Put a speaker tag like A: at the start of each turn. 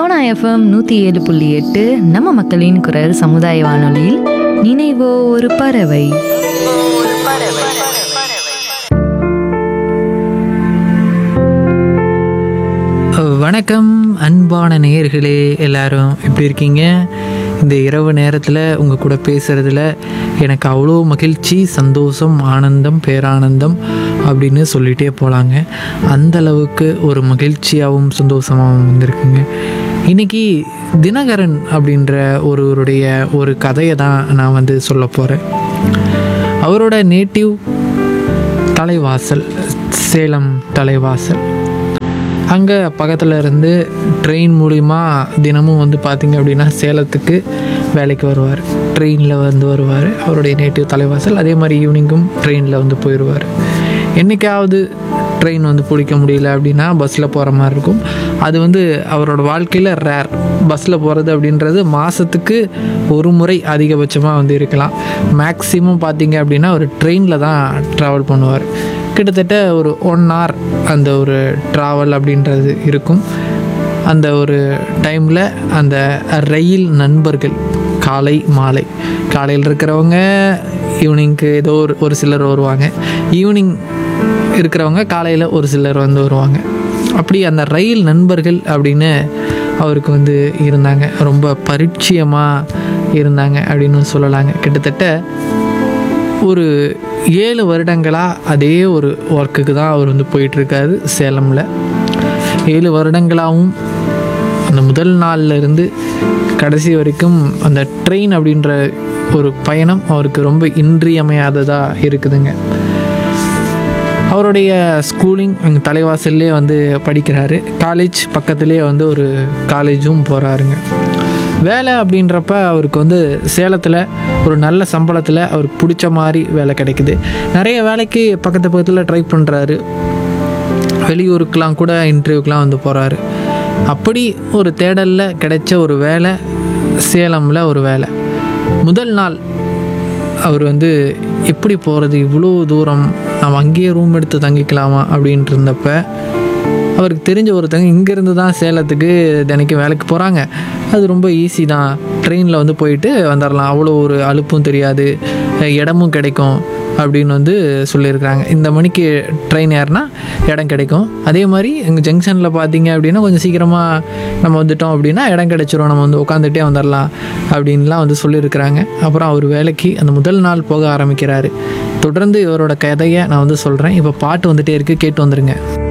A: Sona FM நூற்றி ஏழு புள்ளி எட்டு நம்ம மக்களின் குரல் சமுதாய வானொலியில் நினைவோ ஒரு பறவை
B: வணக்கம் அன்பான நேயர்களே எல்லாரும் எப்படி இருக்கீங்க இந்த இரவு நேரத்தில் உங்கள் கூட பேசுகிறதுல எனக்கு அவ்வளோ மகிழ்ச்சி சந்தோஷம் ஆனந்தம் பேரானந்தம் அப்படின்னு சொல்லிகிட்டே போகலாங்க அந்த அளவுக்கு ஒரு மகிழ்ச்சியாகவும் சந்தோஷமாகவும் வந்திருக்குங்க இன்றைக்கி தினகரன் அப்படின்ற ஒருவருடைய ஒரு கதையை தான் நான் வந்து சொல்ல போகிறேன் அவரோட நேட்டிவ் தலைவாசல் சேலம் தலைவாசல் அங்கே பக்கத்தில் இருந்து ட்ரெயின் மூலிமா தினமும் வந்து பார்த்திங்க அப்படின்னா சேலத்துக்கு வேலைக்கு வருவார் ட்ரெயினில் வந்து வருவார் அவருடைய நேட்டிவ் தலைவாசல் அதே மாதிரி ஈவினிங்கும் ட்ரெயினில் வந்து போயிடுவார் என்றைக்காவது ட்ரெயின் வந்து பிடிக்க முடியல அப்படின்னா பஸ்ஸில் போகிற மாதிரி இருக்கும் அது வந்து அவரோட வாழ்க்கையில் ரேர் பஸ்ஸில் போகிறது அப்படின்றது மாதத்துக்கு ஒரு முறை அதிகபட்சமாக வந்து இருக்கலாம் மேக்ஸிமம் பார்த்தீங்க அப்படின்னா ஒரு ட்ரெயினில் தான் ட்ராவல் பண்ணுவார் கிட்டத்தட்ட ஒரு ஒன் hour அந்த ஒரு ட்ராவல் அப்படின்றது இருக்கும் அந்த ஒரு டைமில் அந்த ரயில் நண்பர்கள் காலை மாலை காலையில் இருக்கிறவங்க ஈவினிங்க்கு ஏதோ ஒரு ஒரு சிலர் வருவாங்க ஈவினிங் இருக்கிறவங்க காலையில் ஒரு சிலர் வந்து வருவாங்க அப்படி அந்த ரயில் நண்பர்கள் அப்படின்னு அவருக்கு வந்து இருந்தாங்க ரொம்ப பரிச்சயமாக இருந்தாங்க அப்படின்னு சொல்லலாங்க கிட்டத்தட்ட ஒரு ஏழு வருடங்களாக அதே ஒரு ஒர்க்குக்கு தான் அவர் வந்து போயிட்டுருக்காரு சேலமில் ஏழு வருடங்களாகவும் அந்த முதல் நாள்ல இருந்து கடைசி வரைக்கும் அந்த ட்ரெயின் அப்படின்ற ஒரு பயணம் அவருக்கு ரொம்ப இன்றியமையாததாக இருக்குதுங்க அவருடைய ஸ்கூலிங் அங்கே தலைவாசல்லே வந்து படிக்கிறாரு காலேஜ் பக்கத்துலேயே வந்து ஒரு காலேஜும் போகிறாருங்க வேலை அப்படின்றப்ப அவருக்கு வந்து சேலத்தில் ஒரு நல்ல சம்பளத்தில் அவருக்கு பிடிச்ச மாதிரி வேலை கிடைக்குது நிறைய வேலைக்கு பக்கத்து பக்கத்தில் ட்ரை பண்ணுறாரு வெளியூருக்கெலாம் கூட இன்டர்வியூக்கெலாம் வந்து போகிறாரு அப்படி ஒரு தேடலில் கிடைச்ச ஒரு வேலை சேலமில் ஒரு வேலை முதல் நாள் அவர் வந்து எப்படி போகிறது இவ்வளோ தூரம் நம்ம அங்கேயே ரூம் எடுத்து தங்கிக்கலாமா அப்படின்ட்டு இருந்தப்ப அவருக்கு தெரிஞ்ச ஒருத்தங்க இங்கேருந்து தான் சேலத்துக்கு தினைக்கும் வேலைக்கு போகிறாங்க அது ரொம்ப ஈஸி தான் ட்ரெயினில் வந்து போயிட்டு வந்துடலாம் அவ்வளோ ஒரு அலுப்பும் தெரியாது இடமும் கிடைக்கும் அப்படின்னு வந்து சொல்லியிருக்கிறாங்க இந்த மணிக்கு ட்ரெயின் ஏறினா இடம் கிடைக்கும் அதே மாதிரி எங்கள் ஜங்ஷனில் பார்த்தீங்க அப்படின்னா கொஞ்சம் சீக்கிரமாக நம்ம வந்துட்டோம் அப்படின்னா இடம் கிடைச்சிரும் நம்ம வந்து உட்காந்துட்டே வந்துடலாம் அப்படின்லாம் வந்து சொல்லியிருக்கிறாங்க அப்புறம் அவர் வேலைக்கு அந்த முதல் நாள் போக ஆரம்பிக்கிறாரு தொடர்ந்து இவரோட கதையை நான் வந்து சொல்கிறேன் இப்போ பாட்டு வந்துட்டே இருக்குது கேட்டு வந்துருங்க